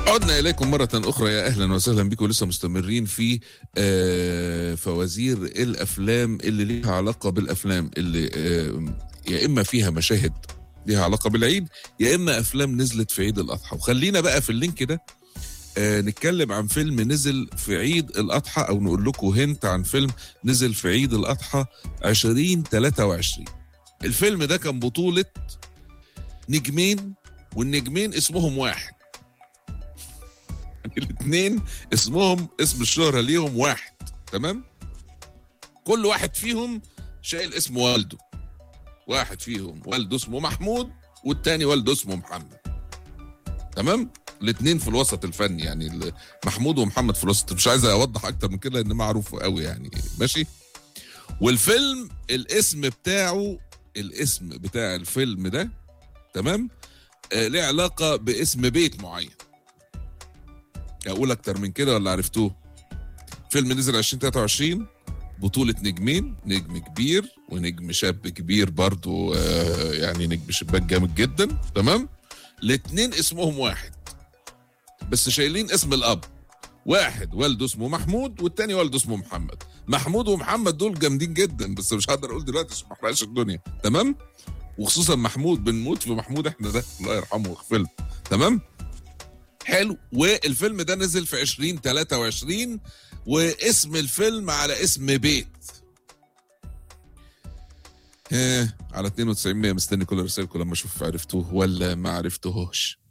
عدنا اليكم مره اخرى يا اهلا وسهلا بكم لسه مستمرين في آه، فوازير الافلام اللي ليها علاقه بالافلام اللي آه، يا اما فيها مشاهد ليها علاقه بالعيد يا اما افلام نزلت في عيد الاضحى وخلينا بقى في اللينك ده آه، نتكلم عن فيلم نزل في عيد الاضحى او نقول لكم هنت عن فيلم نزل في عيد الاضحى 2023 الفيلم ده كان بطوله نجمين والنجمين اسمهم واحد الاثنين اسمهم اسم الشهرة ليهم واحد تمام كل واحد فيهم شايل اسم والده واحد فيهم والده اسمه محمود والتاني والده اسمه محمد تمام الاثنين في الوسط الفني يعني ال- محمود ومحمد في الوسط مش عايز اوضح اكتر من كده لان معروف قوي يعني ماشي والفيلم الاسم بتاعه الاسم بتاع الفيلم ده تمام آه ليه علاقه باسم بيت معين اقول اكتر من كده ولا عرفتوه فيلم نزل 2023 بطولة نجمين نجم كبير ونجم شاب كبير برضو آه يعني نجم شباك جامد جدا تمام الاتنين اسمهم واحد بس شايلين اسم الاب واحد والده اسمه محمود والتاني والده اسمه محمد محمود ومحمد دول جامدين جدا بس مش هقدر اقول دلوقتي عشان ما احرقش الدنيا تمام وخصوصا محمود بنموت في محمود احنا ده الله يرحمه ويغفر له تمام حلو والفيلم ده نزل في 2023 واسم الفيلم على اسم بيت ها على 92 100 مستني كل رسائلكم لما اشوف عرفتوه ولا ما عرفتوهوش